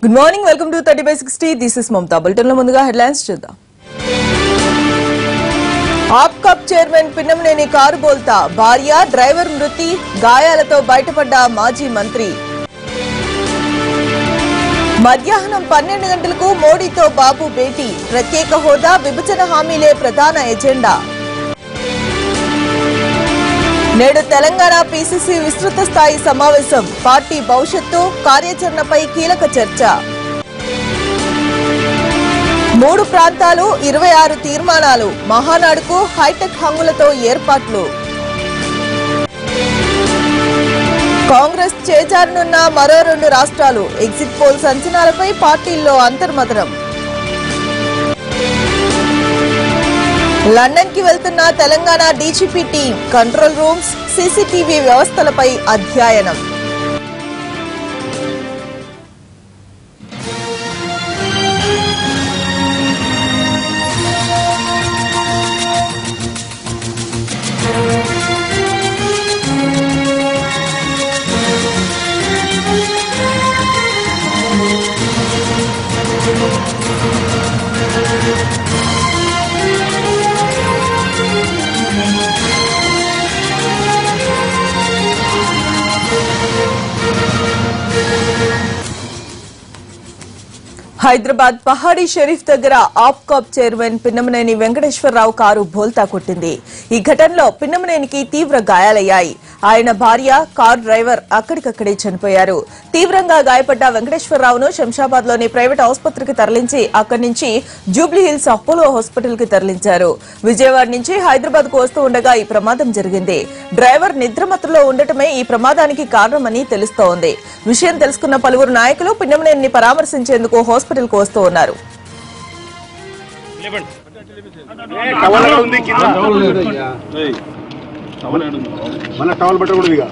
good morning welcome to thirty by sixty this is Mamata bulletin లో ముందుగా headlines చూద్దాం APCOB chairman Pinnamaneni car బోల్తా భార్య డ్రైవర్ మృతి గాయాలతో బయటపడ్డ మాజీ మంత్రి మధ్యాహ్నం పన్నెండు గంటలకు మోడీతో బాబు భేటీ ప్రత్యేక హోదా విభజన హామీలే ప్రధాన ఎజెండా నేడు తెలంగాణ పీసీసీ విస్తృత స్థాయి సమావేశం పార్టీ భవిష్యత్తు కార్యాచరణపై కీలక చర్చ మూడు ప్రాంతాలు ఇరవై ఆరు తీర్మానాలు మహానాడుకు హైటెక్ హంగులతో ఏర్పాట్లు కాంగ్రెస్ చేజారనున్న మరో రెండు రాష్ట్రాలు ఎగ్జిట్ పోల్స్ అంచనాలపై పార్టీల్లో అంతర్మతనం లండన్ కి వెళ్తున్న Telangana DGP team control rooms CCTV వ్యవస్థలపై అధ్యయనం హైదరాబాద్ పహాడీ షరీఫ్ దగ్గర ఆప్కాప్ చైర్మన్ పిన్నమనేని వెంకటేశ్వరరావు కారు బోల్తా కొట్టింది ఈ ఘటనలో పిన్నమనేనికి తీవ్ర గాయాలయ్యాయి ఆయన భార్య కార్ డ్రైవర్ అక్కడికక్కడే చనిపోయారు తీవ్రంగా గాయపడ్డ వెంకటేశ్వరరావును శంషాబాద్ లోని ప్రైవేట్ ఆసుపత్రికి తరలించి అక్కడి నుంచి జూబ్లీ హిల్స్ అపోలో హాస్పిటల్ కి తరలించారు విజయవాడ నుంచి హైదరాబాద్ కు వస్తూ ఉండగా ఈ ప్రమాదం జరిగింది డ్రైవర్ నిద్రమత్తులో ఉండటమే ఈ ప్రమాదానికి కారణమని తెలుస్తోంది విషయం తెలుసుకున్న పలువురు నాయకులు పిన్నమనేని పరామర్శించేందుకు హాస్పిటల్ కు వస్తూ ఉన్నారు టవల్ ఎక్కడ ఉంది కింద మన టవల్ పెట్టకూడదు ఇక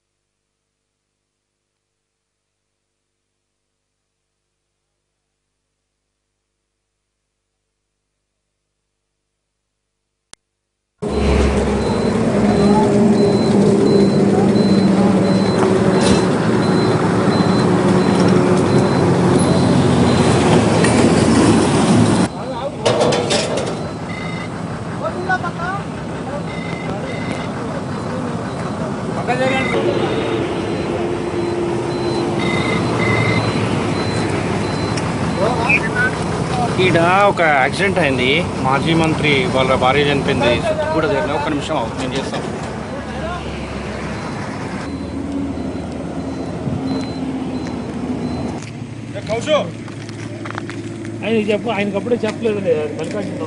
ఈడ ఒక యాక్సిడెంట్ అయింది మాజీ మంత్రి వాళ్ళ భార్య చనిపోయింది కూడా జరిగిన ఒక నిమిషం ఆగు, నేను చేస్తాను ఆయన చెప్పు ఆయనకి అప్పుడే చెప్పలేదు మల్లికార్జున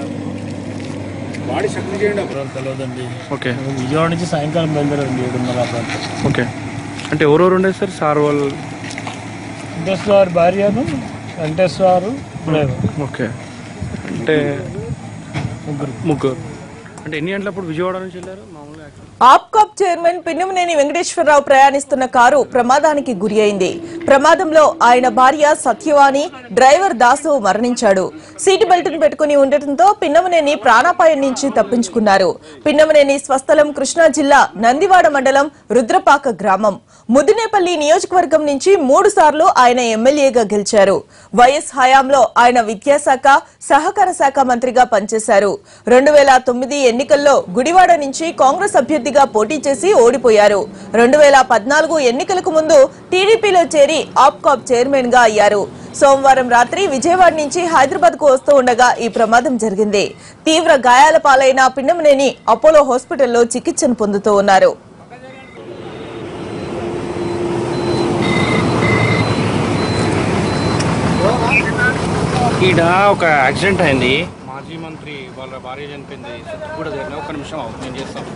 బాడీ శక్తి చేయండి తెలియదండి ఓకే విజయవాడ నుంచి సాయంకాలం బయలుదేరండి ఏడున్నర ఆ ప్రాంతం ఓకే అంటే ఎవరెవరు ఉండే సార్ సార్ వాళ్ళు వెంకటేశ్వర భార్యను వెంకటేశ్వరు డ్రైవర్ ఓకే అంటే ముగ్గురు ముగ్గురు అంటే ఎన్ని గంటలప్పుడు విజయవాడ నుంచి వెళ్ళారు మామూలుగా యాక్సిడెంట్ ఆప్కాప్ చైర్మన్ పిన్నమనేని వెంకటేశ్వరరావు ప్రయాణిస్తున్న కారు ప్రమాదానికి గురి అయింది ప్రమాదంలో ఆయన భార్య సత్యవాణి డ్రైవర్ దాసు మరణించాడు సీటు బెల్ట్ ను పెట్టుకుని ఉండటంతో పిన్నమనేని ప్రాణాపాయం నుంచి తప్పించుకున్నారు పిన్నమనేని స్వస్థలం కృష్ణా జిల్లా నందివాడ మండలం రుద్రపాక గ్రామం ముదినేపల్లి నియోజకవర్గం నుంచి మూడు సార్లు ఆయన ఎమ్మెల్యేగా గెలిచారు వైఎస్ హయాంలో ఆయన విద్యాశాఖ సహకార శాఖ మంత్రిగా పనిచేశారు రెండు వేల తొమ్మిది ఎన్నికల్లో గుడివాడ నుంచి కాంగ్రెస్ అభ్యర్థిగా పోటీ చేసి ఓడిపోయారు రెండు వేల పద్నాలుగు ఎన్నికలకు ముందు టీడీపీలో చేరి ఆప్కాప్ చైర్మన్ గా అయ్యారు సోమవారం రాత్రి విజయవాడ నుంచి హైదరాబాద్ కు వస్తూ ఉండగా ఈ ప్రమాదం జరిగింది తీవ్ర గాయాల పాలైన పిన్నమనేని అపోలో హాస్పిటల్లో చికిత్సను పొందుతూ ఉన్నారు ఈడ ఒక యాక్సిడెంట్ అయింది మాజీ మంత్రి వాళ్ళ భార్య చనిపోయింది కూడా జరిగిన ఒక నిమిషం ఆగు, నేను చేస్తాను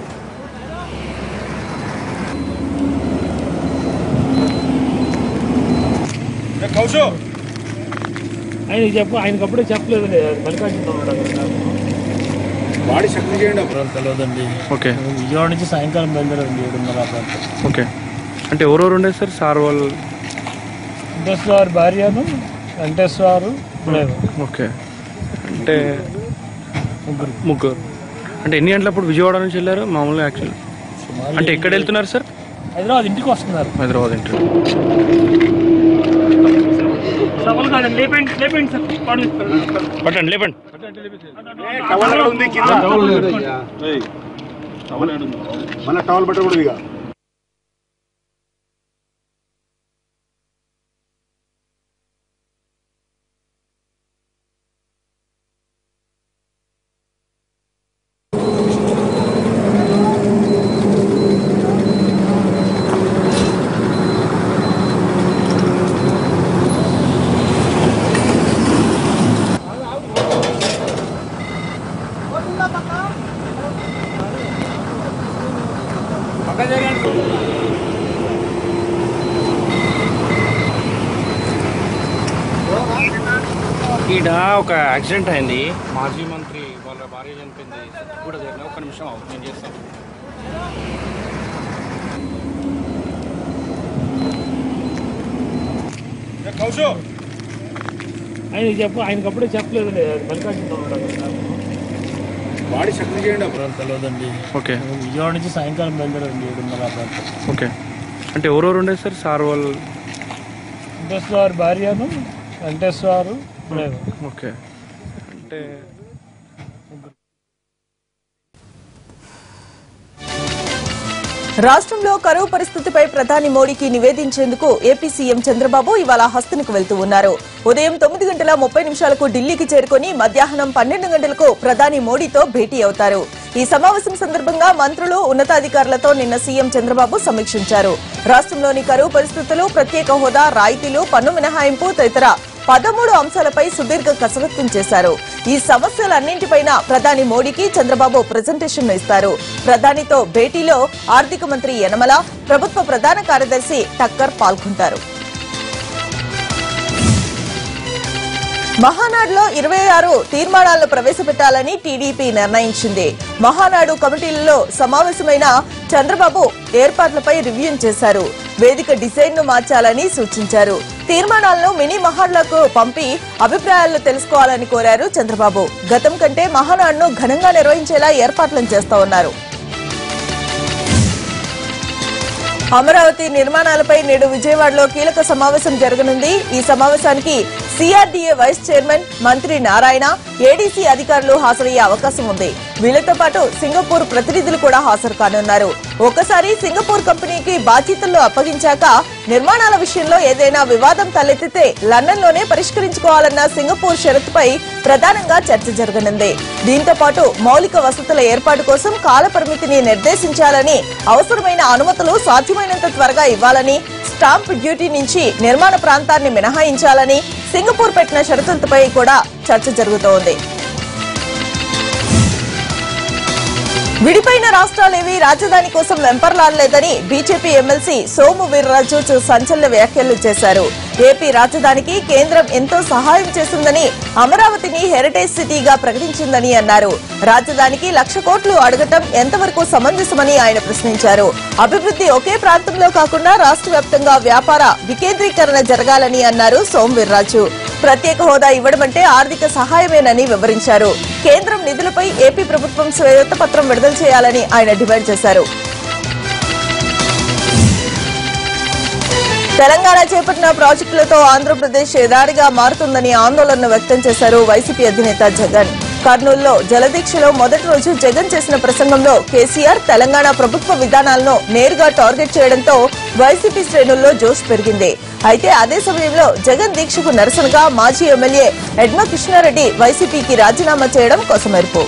కౌశో ఆయన చెప్పు ఆయనకి అప్పుడే చెప్పలేదు మల్లికార్జున బాడీ శక్తి చేయండి తెలియదండి ఓకే విజయవాడ నుంచి సాయంకాలం బయలుదేరండి ఏడున్నర ఆ ప్రాంతం ఓకే అంటే ఎవరెవరు ఉండే సార్ సార్ వాళ్ళు వెంకటేశ్వర భార్యను వెంకటేశ్వరు డ్రైవర్ ఓకే అంటే ముగ్గురు ముగ్గురు అంటే ఎన్ని గంటలప్పుడు విజయవాడ నుంచి వెళ్ళారు మామూలుగా యాక్చువల్ అంటే ఎక్కడ వెళ్తున్నారు సార్ హైదరాబాద్ ఇంటికి వస్తున్నారు హైదరాబాద్ ఇంటర్ సవాల్ కాదండి లేపండి లేపండి సార్ పాడు పట్టండి లేపండి టవల్ అక్కడ ఉంది కింద మన టవల్ పెట్టకూడదు ఇక ఈడ ఒక యాక్సిడెంట్ అయింది మాజీ మంత్రి వాళ్ళ భార్య చనిపోయింది కూడా జరిగిన ఒక నిమిషం ఆగు, నేను చేస్తాను కౌశో ఆయన చెప్పు ఆయనకి అప్పుడే చెప్పలేదండి మల్లికార్జున ఉంటారు బాడీ శక్తి చేయండి అప్పుడు తెలియదండి ఓకే విజయవాడ నుంచి సాయంకాలం బయలుదేరండి ఏడున్నర ఆ ప్రాంతం ఓకే అంటే ఎవరెవరు ఉండే సార్ సార్ వాళ్ళు వెంకటేశ్వర భార్యను వెంకటేశ్వరు లేదు ఓకే అంటే రాష్ట్రంలో కరువు పరిస్థితిపై ప్రధాని మోడీకి నివేదించేందుకు ఏపీ సీఎం చంద్రబాబు ఇవాళ హస్తనికి వెళ్తూ ఉన్నారు ఉదయం తొమ్మిది గంటల ముప్పై నిమిషాలకు ఢిల్లీకి చేరుకుని మధ్యాహ్నం పన్నెండు గంటలకు ప్రధాని మోడీతో భేటీ అవుతారు ఈ సమావేశం సందర్భంగా మంత్రులు ఉన్నతాధికారులతో నిన్న సీఎం చంద్రబాబు సమీక్షించారు రాష్ట్రంలోని కరువు పరిస్థితులు ప్రత్యేక హోదా రాయితీలు పన్ను మినహాయింపు తదితర పదమూడు అంశాలపై సుదీర్ఘ కసరత్తు చేశారు ఈ సమస్యలన్నింటిపైన ప్రధాని మోడీకి చంద్రబాబు ప్రజెంటేషన్ ఇస్తారు ప్రధానితో భేటీలో ఆర్థిక మంత్రి యనమల ప్రభుత్వ ప్రధాన కార్యదర్శి టక్కర్ పాల్గొంటారు మహానాడులో ఇరవై ఆరు తీర్మానాలను ప్రవేశపెట్టాలని టీడీపీ నిర్ణయించింది మహానాడు కమిటీలలో సమావేశమైన చంద్రబాబు ఏర్పాట్లపై రివ్యూ చేశారు వేదిక డిజైన్ ను మార్చాలని సూచించారు తీర్మానాలను మినీ మహాడ్లకు పంపి అభిప్రాయాలను తెలుసుకోవాలని కోరారు చంద్రబాబు గతం కంటే మహానాడును ఘనంగా నిర్వహించేలా ఏర్పాట్లను చేస్తా ఉన్నారు అమరావతి నిర్మాణాలపై నేడు విజయవాడలో కీలక సమావేశం జరగనుంది ఈ సమావేశానికి సిఆర్డీఏ వైస్ చైర్మన్ మంత్రి నారాయణ ఏడీసీ అధికారులు హాజరయ్యే అవకాశం ఉంది వీళ్లతో పాటు సింగపూర్ ప్రతినిధులు కూడా హాజరు కానున్నారు ఒకసారి సింగపూర్ కంపెనీకి బాధ్యతలు అప్పగించాక నిర్మాణాల విషయంలో ఏదైనా వివాదం తలెత్తితే లండన్ లోనే పరిష్కరించుకోవాలన్న సింగపూర్ షరతుపై ప్రధానంగా చర్చ జరగనుంది దీంతో పాటు మౌలిక వసతుల ఏర్పాటు కోసం కాల పరిమితిని నిర్దేశించాలని అవసరమైన అనుమతులు సాధ్యమైనంత త్వరగా ఇవ్వాలని స్టాంప్ డ్యూటీ నుంచి నిర్మాణ ప్రాంతాన్ని మినహాయించాలని సింగపూర్ పెట్టిన షరతులపై కూడా చర్చ జరుగుతోంది విడిపోయిన రాష్ట్రాలేవి రాజధాని కోసం వెంపర్లాడలేదని బీజేపీ ఎమ్మెల్సీ సోము వీర్రాజు చు- సంచలన వ్యాఖ్యలు చేశారు ఏపీ రాజధానికి కేంద్రం ఎంతో సహాయం చేసిందని అమరావతిని హెరిటేజ్ సిటీగా ప్రకటించిందని అన్నారు రాజధానికి లక్ష కోట్లు అడగటం ఎంతవరకు సమంజసమని ఆయన ప్రశ్నించారు అభివృద్ధి ఒకే ప్రాంతంలో కాకుండా రాష్ట్ర వ్యాప్తంగా వ్యాపార వికేంద్రీకరణ జరగాలని అన్నారు సోము వీర్రాజు ప్రత్యేక హోదా ఇవ్వడమంటే ఆర్థిక సహాయమేనని వివరించారు కేంద్రం నిధులపై ఏపీ ప్రభుత్వం శ్వేతపత్రం విడుదల చేయాలని ఆయన డిమాండ్ చేశారు తెలంగాణ చేపట్టిన ప్రాజెక్టులతో ఆంధ్రప్రదేశ్ ఎదారిగా మారుతుందని ఆందోళన వ్యక్తం చేశారు వైసీపీ అధినేత జగన్ కర్నూలులో జలదీక్షలో మొదటి రోజు జగన్ చేసిన ప్రసంగంలో కేసీఆర్ తెలంగాణ ప్రభుత్వ విధానాలను నేరుగా టార్గెట్ చేయడంతో వైసీపీ శ్రేణుల్లో జోష్ పెరిగింది అయితే అదే సమయంలో జగన్ దీక్షకు నిరసనగా మాజీ ఎమ్మెల్యే ఎడ్మ కృష్ణారెడ్డి వైసీపీకి రాజీనామా చేయడం కొసమెరుపు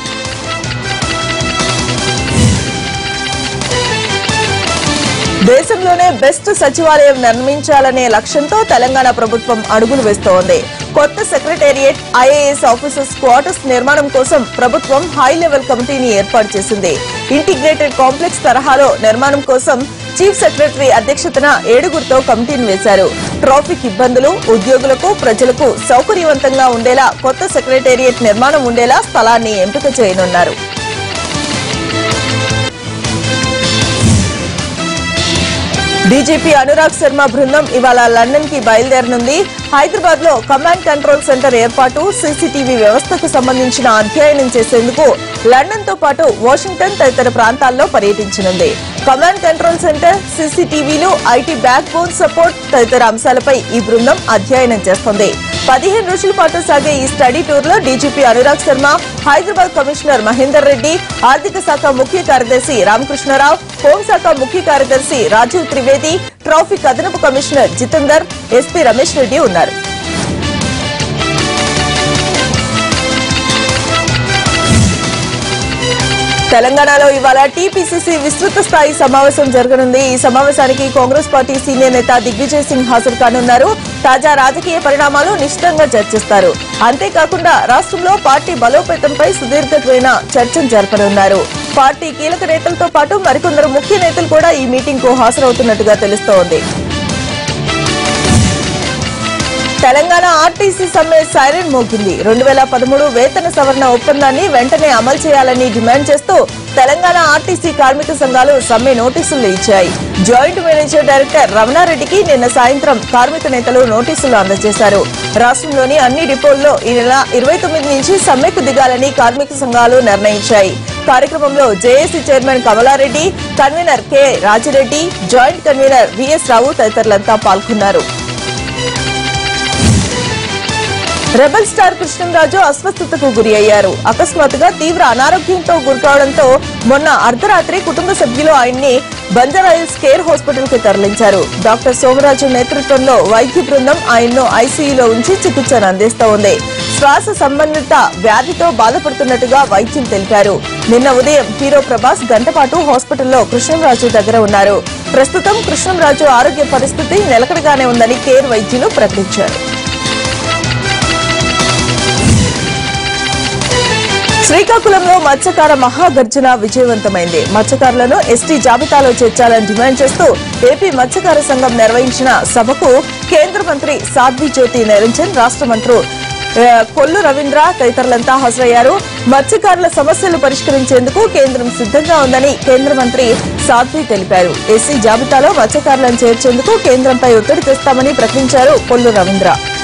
దేశంలోనే బెస్ట్ సచివాలయం నిర్మించాలనే లక్ష్యంతో తెలంగాణ ప్రభుత్వం అడుగులు వేస్తోంది కొత్త సెక్రటేరియట్ ఐఏఎస్ ఆఫీసర్స్ క్వార్టర్స్ నిర్మాణం కోసం ప్రభుత్వం హై లెవెల్ కమిటీని ఏర్పాటు చేసింది ఇంటిగ్రేటెడ్ కాంప్లెక్స్ తరహాలో నిర్మాణం కోసం చీఫ్ సెక్రటరీ అధ్యక్షతన ఏడుగురితో కమిటీని వేశారు ట్రాఫిక్ ఇబ్బందులు ఉద్యోగులకు ప్రజలకు సౌకర్యవంతంగా ఉండేలా కొత్త సెక్రటేరియట్ నిర్మాణం ఉండేలా స్థలాన్ని ఎంపిక చేయనున్నారు డీజీపీ అనురాగ్ శర్మ బృందం ఇవాళ లండన్ కి బయలుదేరనుంది హైదరాబాద్ లో కమాండ్ కంట్రోల్ సెంటర్ ఏర్పాటు సీసీటీవీ వ్యవస్థకు సంబంధించిన అధ్యయనం చేసేందుకు లండన్ తో పాటు వాషింగ్టన్ తదితర ప్రాంతాల్లో పర్యటించనుంది కమాండ్ కంట్రోల్ సెంటర్ సీసీటీవీలు ఐటీ బ్యాక్ బోన్ సపోర్ట్ తదితర అంశాలపై ఈ బృందం అధ్యయనం చేస్తోంది పదిహేను రోజుల పాటు సాగే ఈ స్టడీ టూర్ లో డీజీపీ అనురాగ్ శర్మ హైదరాబాద్ కమిషనర్ మహేందర్ రెడ్డి ఆర్థిక శాఖ ముఖ్య కార్యదర్శి రామకృష్ణరావు హోంశాఖ ముఖ్య కార్యదర్శి రాజీవ్ త్రివేది ట్రాఫిక్ అదనపు కమిషనర్ జితేందర్ ఎస్పీ రమేష్ రెడ్డి ఉన్నారు తెలంగాణలో ఇవాళ టీపీసీసీ విస్తృత స్థాయి సమావేశం జరగనుంది ఈ సమావేశానికి కాంగ్రెస్ పార్టీ సీనియర్ నేత దిగ్విజయ్ సింగ్ హాజరు కానున్నారు తాజా రాజకీయ పరిణామాలు నిశ్చితంగా చర్చిస్తారు అంతేకాకుండా రాష్ట్రంలో పార్టీ బలోపేతంపై సుదీర్ఘమైన చర్చలు జరపనున్నారు పార్టీ కీలక నేతలతో పాటు మరికొందరు ముఖ్య నేతలు కూడా ఈ మీటింగ్ కు హాజరవుతున్నట్టుగా తెలుస్తోంది తెలంగాణ ఆర్టీసీ సమ్మె సైరన్ మోగింది రెండు వేల పదమూడు వేతన సవరణ ఒప్పందాన్ని వెంటనే అమలు చేయాలని డిమాండ్ చేస్తూ తెలంగాణ ఆర్టీసీ కార్మిక సంఘాలు సమ్మె నోటీసులు ఇచ్చాయి జాయింట్ మేనేజర్ డైరెక్టర్ రమణారెడ్డికి నిన్న సాయంత్రం కార్మిక నేతలు నోటీసులు అందజేశారు రాష్ట్రంలోని అన్ని డిపోల్లో ఈ నెల ఇరవై తొమ్మిది నుంచి సమ్మెకు దిగాలని కార్మిక సంఘాలు నిర్ణయించాయి కార్యక్రమంలో JAC chairman Kamalareddy convener K Rajireddy joint convener V S Rao తదితరులంతా పాల్గొన్నారు రెబల్ స్టార్ కృష్ణంరాజు అస్వస్థతకు గురి అయ్యారు అకస్మాత్తుగా తీవ్ర అనారోగ్యంతో గురికావడంతో మొన్న అర్ధరాత్రి కుటుంబ సభ్యులు ఆయన్ని బంజారాయిల్స్ కేర్ హాస్పిటల్ కి తరలించారు డాక్టర్ సోమరాజు నేతృత్వంలో వైద్య బృందం ఆయన్ను ఐసీయూలో ఉంచి చికిత్సను అందిస్తోంది శ్వాస సంబంధిత వ్యాధితో బాధపడుతున్నట్టుగా వైద్యులు తెలిపారు నిన్న ఉదయం హీరో ప్రభాస్ గంటపాటు హాస్పిటల్లో కృష్ణంరాజు దగ్గర ఉన్నారు ప్రస్తుతం కృష్ణంరాజు ఆరోగ్య పరిస్థితి నిలకడగానే ఉందని కేర్ వైద్యులు ప్రకటించారు శ్రీకాకుళంలో మత్స్యకార మహాగర్జన విజయవంతమైంది మత్స్యకారులను ఎస్టీ జాబితాలో చేర్చాలని డిమాండ్ చేస్తూ ఏపీ మత్స్యకార సంఘం నిర్వహించిన సభకు కేంద్ర మంత్రి సాధ్వి జ్యోతి నిరంజన్ రాష్ట్ర మంత్రులు ఆ, కొల్లు రవీంద్ర తదితరులంతా హాజరయ్యారు మత్స్యకారుల సమస్యలు పరిష్కరించేందుకు కేంద్రం సిద్ధంగా ఉందని కేంద్ర మంత్రి సాధ్వి తెలిపారు ఎస్సీ జాబితాలో మత్స్యకారులను చేర్చేందుకు కేంద్రంపై ఒత్తిడి తెస్తామని ప్రకటించారు కొల్లు రవీంద్ర